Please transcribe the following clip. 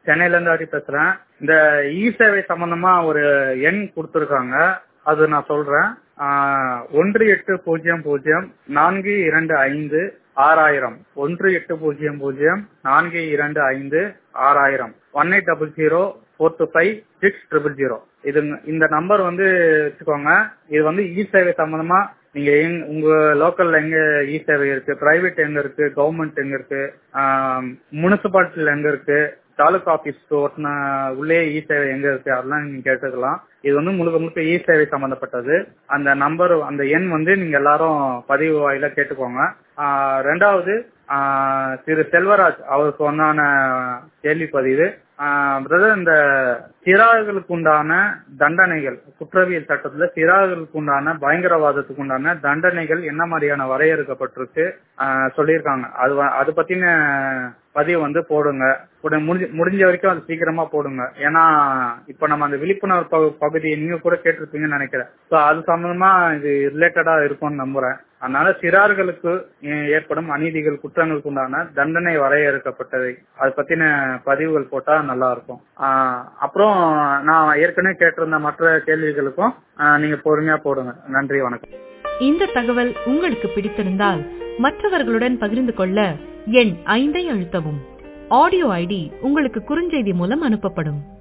சென்னையில இருந்து ஹரி பேசுறேன் இந்த இ சேவை சம்பந்தமா ஒரு எண் கொடுத்துருக்காங்க அது நான் சொல்றேன் ஆஹ், ஒன்று எட்டு பூஜ்ஜியம் பூஜ்ஜியம் நான்கு இரண்டு ஐந்து ஆறாயிரம் ஒன்று எட்டு பூஜ்ஜியம் பூஜ்ஜியம் நான்கு இரண்டு ஐந்து ஆறாயிரம் one eight double zero four two five six triple zero இது இந்த நம்பர் வந்து வச்சுக்கோங்க இது வந்து இ சேவை சம்பந்தமா நீங்க எங்க உங்க லோக்கல்ல எங்க இ சேவை இருக்கு பிரைவேட் எங்க இருக்கு கவர்மெண்ட் எங்க இருக்கு முனிசிபாலிட்டில எங்க இருக்கு தாலுகா ஆபீஸ் ஓட்டின உள்ளே இ சேவை எங்க இருக்கு அதெல்லாம் நீங்க கேட்டுக்கலாம் இது வந்து முழுக்க முழுக்க இ சேவை சம்பந்தப்பட்டது அந்த நம்பர் அந்த எண் வந்து நீங்க எல்லாரும் பதிவு வாயில கேட்டுக்கோங்க ஆஹ் ரெண்டாவது ஆஹ் திரு செல்வராஜ் அவருக்கு ஒன்னான கேள்வி பதிவு பிரதர் இந்த சிறார்களுக்கு உண்டான தண்டனைகள் குற்றவியல் சட்டத்துல சிறார்களுக்கு உண்டான பயங்கரவாதத்துக்கு உண்டான தண்டனைகள் என்ன மாதிரியான வரையறுக்கப்பட்டிருக்கு ஆஹ் சொல்லியிருக்காங்க அது வ- அது பத்தின பதிவு வந்து போடுங்க உடனே முடிஞ்ச- முடிஞ்ச வரைக்கும் அது சீக்கிரமா போடுங்க ஏன்னா இப்ப நம்ம அந்த விழிப்புணர்வு பகு- பகுதியை நீங்க கூட கேட்டிருப்பீங்கன்னு நினைக்கிறேன் சோ அது சம்பந்தமா இது ரிலேட்டடா இருக்கும்னு நம்புறேன் அதனால சிறார்களுக்கு ஏ- ஏற்படும் அநீதிகள் குற்றங்களுக்கு உண்டான தண்டனை வரையறுக்கப்பட்டதை அது பத்தின பதிவுகள் போட்டா நல்லா இருக்கும் ஆஹ் அப்புறம் நான் ஏற்கனவே கேட்டிருந்த மற்ற கேள்விகளுக்கும் ஆஹ் நீங்க பொறுமையா போடுங்க நன்றி வணக்கம் இந்த தகவல் உங்களுக்கு பிடித்திருந்தால் மற்றவர்களுடன் பகிர்ந்து கொள்ள எண் ஐந்தை அழுத்தவும் ஆடியோ ஐடி உங்களுக்கு குறுஞ்செய்தி மூலம் அனுப்பப்படும்